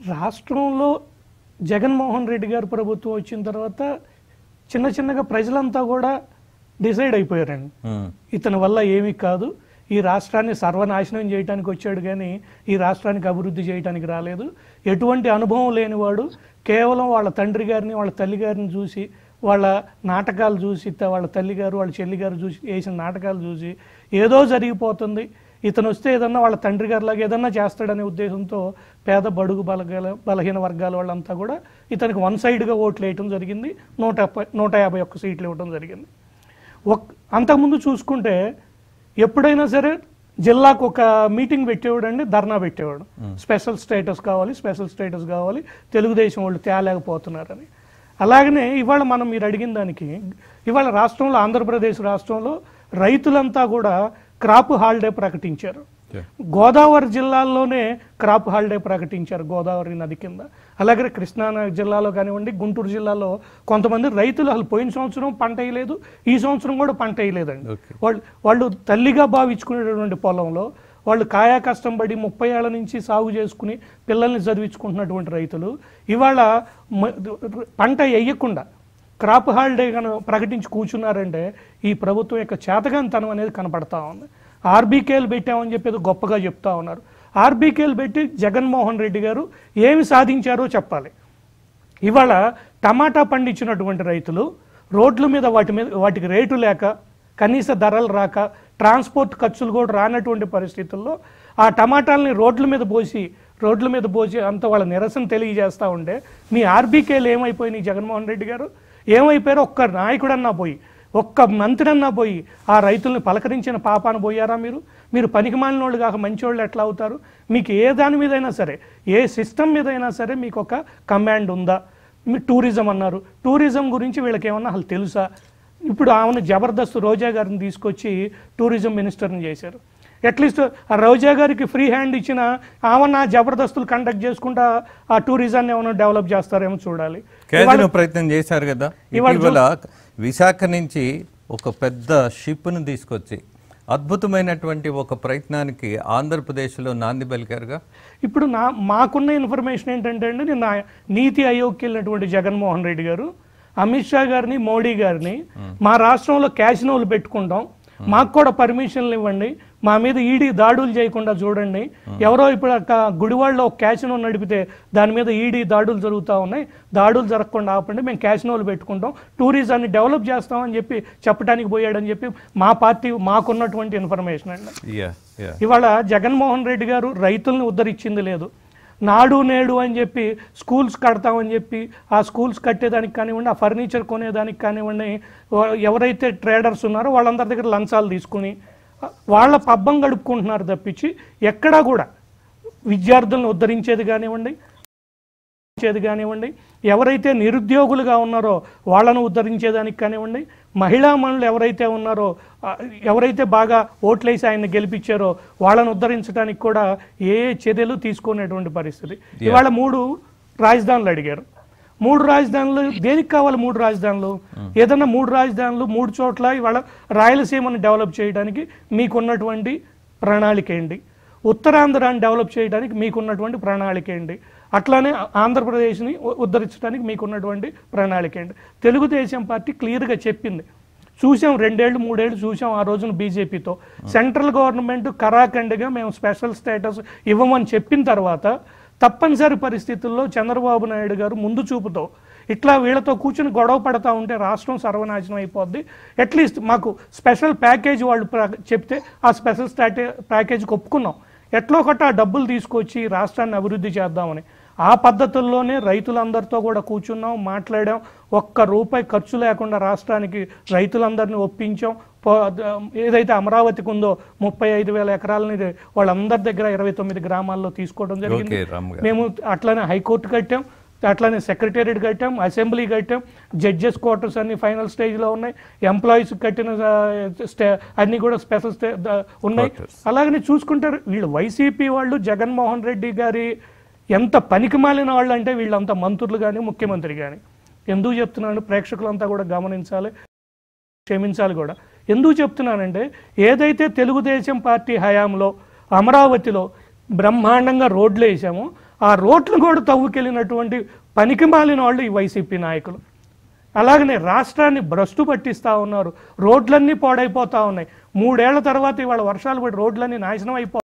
రాష్ట్రంలో జగన్మోహన్ రెడ్డి గారు ప్రభుత్వం వచ్చిన తర్వాత చిన్న చిన్నగా ప్రజలంతా కూడా డిసైడ్ అయిపోయారండి ఉమ్, ఇతని వల్ల ఏమీ కాదు ఈ రాష్ట్రాన్ని సర్వనాశనం చేయడానికి వచ్చాడు కానీ ఈ రాష్ట్రానికి అభివృద్ధి చేయడానికి రాలేదు ఎటువంటి అనుభవం లేనివాడు కేవలం వాళ్ళ తండ్రి గారిని వాళ్ళ తల్లి గారిని చూసి వాళ్ళ నాటకాలు చూసి త- వాళ్ళ తల్లి గారు వాళ్ళ చెల్లి గారు చూసి వేసిన నాటకాలు చూసి ఏదో జరిగిపోతుంది ఇతను వస్తే ఏదన్నా వాళ్ళ తండ్రి గారిలాగా ఏదన్నా చేస్తాడనే ఉద్దేశంతో పేద బడుగు బలగల బలహీన వర్గాల వాళ్ళంతా కూడా ఇతనికి వన్ సైడ్గా ఓట్లు వేయటం జరిగింది నూట ప- నూట యాభై ఒక్క సీట్లు ఇవ్వడం జరిగింది ఒక్ అంతకుముందు చూసుకుంటే ఎప్పుడైనా సరే జిల్లాకు ఒక మీటింగ్ పెట్టేవాడు అండి ధర్నా పెట్టేవాడు స్పెషల్ స్టేటస్ కావాలి స్పెషల్ స్టేటస్ కావాలి తెలుగుదేశం వాళ్ళు తేలేకపోతున్నారని అలాగనే ఇవాళ మనం మీరు అడిగిన దానికి ఇవాళ రాష్ట్రంలో ఆంధ్రప్రదేశ్ రాష్ట్రంలో రైతులంతా కూడా క్రాప్ హాలిడే ప్రకటించారు Yeah. గోదావరి జిల్లాల్లోనే క్రాప్ హాలిడే ప్రకటించారు గోదావరి నది కింద అలాగే కృష్ణా న- జిల్లాలో కానివ్వండి గుంటూరు జిల్లాలో కొంతమంది రైతులు అసలు పోయిన సంవత్సరం పంట వేయలేదు ఈ సంవత్సరం కూడా పంట వేయలేదండి Okay. వాళ్ళు వాళ్ళు తల్లిగా భావించుకునేటటువంటి పొలంలో వాళ్ళు కాయా కష్టం పడి ముప్పై ఏళ్ల నుంచి సాగు చేసుకుని పిల్లల్ని చదివించుకుంటున్నటువంటి రైతులు ఇవాళ మ- పంట వేయకుండా క్రాప్ హాలిడే కను ప్రకటించి కూర్చున్నారంటే ఈ ప్రభుత్వం యొక్క చేతగానితనం అనేది కనపడతా ఉంది ఆర్బీకేలు పెట్టామని చెప్పేది గొప్పగా చెప్తా ఉన్నారు ఆర్బీకేలు పెట్టి జగన్మోహన్ రెడ్డి గారు ఏమి సాధించారో చెప్పాలి ఇవాళ టమాటా పండించినటువంటి రైతులు రోడ్ల మీద వాటి మీద వాటికి రేటు లేక కనీస ధరలు రాక ట్రాన్స్పోర్ట్ ఖర్చులు కూడా రానటువంటి పరిస్థితుల్లో ఆ టమాటాలని రోడ్ల మీద పోసి రోడ్ల మీద పోసి అంత వాళ్ళ నిరసన తెలియజేస్తూ ఉంటే మీ ఆర్బీకేలు ఏమైపోయినాయి జగన్మోహన్ రెడ్డి గారు ఏమైపోయారో ఒక్క నాయకుడన్నా పోయి ఒక్క మంత్రి అన్నా పోయి ఆ రైతుల్ని పలకరించిన పాపాన పోయారా మీరు మీరు పనికి మాలినోళ్ళు కాక మంచోళ్ళు ఎట్లా అవుతారు మీకు ఏ దాని మీదైనా సరే ఏ సిస్టమ్ మీదైనా సరే మీకు ఒక కమాండ్ ఉందా మీరు టూరిజం అన్నారు టూరిజం గురించి వీళ్ళకి ఏమన్నా అసలు తెలుసా ఇప్పుడు ఆమెను జబర్దస్త్ రోజా గారిని తీసుకొచ్చి టూరిజం మినిస్టర్ని చేశారు అట్లీస్ట్ ఆ రోజా గారికి ఫ్రీ హ్యాండ్ ఇచ్చిన ఆమె నా జబర్దస్తులు కండక్ట్ చేసుకుంటా ఆ టూరిజాన్ని ఏమైనా డెవలప్ చేస్తారేమో చూడాలి కేజీలో ప్రయత్నం చేశారు కదా ఇవాళ ఇటీవల విశాఖ నుంచి ఒక పెద్ద షిప్ను తీసుకొచ్చి అద్భుతమైనటువంటి ఒక ప్రయత్నానికి ఆంధ్రప్రదేశ్లో నాంది పలికారుగా ఇప్పుడు నా మాకున్న ఇన్ఫర్మేషన్ ఏంటంటే అండి నిన్న నీతి ఆయోగ్కి వెళ్ళినటువంటి జగన్మోహన్ రెడ్డి గారు అమిత్ షా గారిని మోడీ గారిని మా రాష్ట్రంలో క్యాసినోలు పెట్టుకుంటాం మాకు కూడా పర్మిషన్లు ఇవ్వండి మా మీద ఈడీ దాడులు చేయకుండా చూడండి ఎవరో ఇప్పుడు అక్క గుడివాడలో ఒక క్యాసినో నడిపితే దాని మీద ఈడీ దాడులు జరుగుతూ ఉన్నాయి దాడులు జరగకుండా ఆపండి మేము క్యాసినోలు పెట్టుకుంటాం టూరిజాన్ని డెవలప్ చేస్తామని చెప్పి చెప్పడానికి పోయాడని చెప్పి మా పార్టీ మాకున్నటువంటి ఇన్ఫర్మేషన్ అండి యా యా ఇవాళ జగన్మోహన్ రెడ్డి గారు రైతుల్ని ఉద్ధరించింది లేదు నాడు నేడు అని చెప్పి స్కూల్స్ కడతామని చెప్పి ఆ స్కూల్స్ కట్టేదానికి కానివ్వండి ఆ ఫర్నిచర్ కొనేదానికి కానివ్వండి వా- ఎవరైతే ట్రేడర్స్ ఉన్నారో వాళ్ళందరి దగ్గర లంచాలు తీసుకుని వాళ్ళ పబ్బం గడుపుకుంటున్నారు తప్పించి ఎక్కడా కూడా విద్యార్థులను ఉద్ధరించేది కానివ్వండి ఉద్ధరించేది కానివ్వండి ఎవరైతే నిరుద్యోగులుగా ఉన్నారో వాళ్ళను ఉద్ధరించేదానికి కానివ్వండి మహిళా మనులు ఎవరైతే ఉన్నారో ఆ, ఎవరైతే బాగా ఓట్లేసి ఆయన గెలిపించారో వాళ్ళను ఉద్ధరించడానికి కూడా ఏ చర్యలు తీసుకునేటువంటి పరిస్థితి ఇవాళ మూడు రాజధానులు అడిగారు మూడు రాజధానులు దేనికి కావాలి మూడు రాజధానులు ఏదన్నా మూడు రాజధానులు మూడు చోట్ల ఇవాళ రాయలసీమను డెవలప్ చేయడానికి మీకున్నటువంటి ప్రణాళిక ఏంటి ఉత్తరాంధ్రాన్ని డెవలప్ చేయడానికి మీకున్నటువంటి ప్రణాళిక ఏంటి అట్లానే ఆంధ్రప్రదేశ్ని ఉ- ఉద్ధరించడానికి మీకున్నటువంటి ప్రణాళిక ఏంటి తెలుగుదేశం పార్టీ క్లియర్గా చెప్పింది చూసాం రెండేళ్ళు మూడేళ్ళు చూసాం ఆ రోజున బీజేపీతో సెంట్రల్ గవర్నమెంట్ కరాఖండిగా మేము స్పెషల్ స్టేటస్ ఇవ్వమని చెప్పిన తర్వాత తప్పనిసరి పరిస్థితుల్లో చంద్రబాబు నాయుడు గారు ముందు చూపుతో ఇట్లా వీళ్ళతో కూర్చుని గొడవ పడతా ఉంటే రాష్ట్రం సర్వనాశనం అయిపోద్ది అట్లీస్ట్ మాకు స్పెషల్ ప్యాకేజ్ వాళ్ళు ప్ర- చెప్తే ఆ స్పెషల్ స్టాటే ప్యాకేజ్కి ఒప్పుకున్నాం ఎట్లో ఒకటి ఆ డబ్బులు తీసుకొచ్చి రాష్ట్రాన్ని అభివృద్ధి చేద్దామని ఆ పద్ధతుల్లోనే రైతులందరితో కూడా కూర్చున్నాం మాట్లాడాం ఒక్క రూపాయి ఖర్చు లేకుండా రాష్ట్రానికి రైతులందరినీ ఒప్పించాం పో- ద- ఏదైతే అమరావతికి ఉందో ముప్పై ఐదు వేల ఎకరాలని వాళ్ళందరి దగ్గర ఇరవై తొమ్మిది గ్రామాల్లో తీసుకోవడం జరిగింది ఓకే రామ్ గారు మేము అట్లానే హైకోర్టు కట్టాం అట్లానే సెక్రటేరియట్ కట్టాం అసెంబ్లీ కట్టాం జడ్జెస్ క్వార్టర్స్ అన్ని ఫైనల్ స్టేజ్లో ఉన్నాయి ఎంప్లాయీస్ కట్టిన ఆ, స్టే అన్ని కూడా స్పెషల్ స్టే ద- ఉన్నాయి Quarters. అలాగనే చూసుకుంటారు వీళ్ళు వైసీపీ వాళ్ళు జగన్మోహన్ రెడ్డి గారి ఎంత పనికి మాలిన వాళ్ళు అంటే వీళ్ళంతా మంత్రులు కానీ ముఖ్యమంత్రి కానీ ఎందుకు చెప్తున్నాను ప్రేక్షకులంతా కూడా గమనించాలి క్షమించాలి కూడా ఎందుకు చెప్తున్నానంటే ఏదైతే తెలుగుదేశం పార్టీ హయాంలో అమరావతిలో బ్రహ్మాండంగా రోడ్లు వేసామో ఆ రోడ్లు కూడా తవ్వుకెళ్ళినటువంటి పనికి మాలిన వాళ్ళు ఈ వైసీపీ నాయకులు అలాగనే రాష్ట్రాన్ని భ్రష్టు పట్టిస్తూ ఉన్నారు రోడ్లన్నీ పాడైపోతూ ఉన్నాయి మూడేళ్ల తర్వాత ఇవాళ వర్షాలు పడి రోడ్లన్నీ నాశనం అయిపో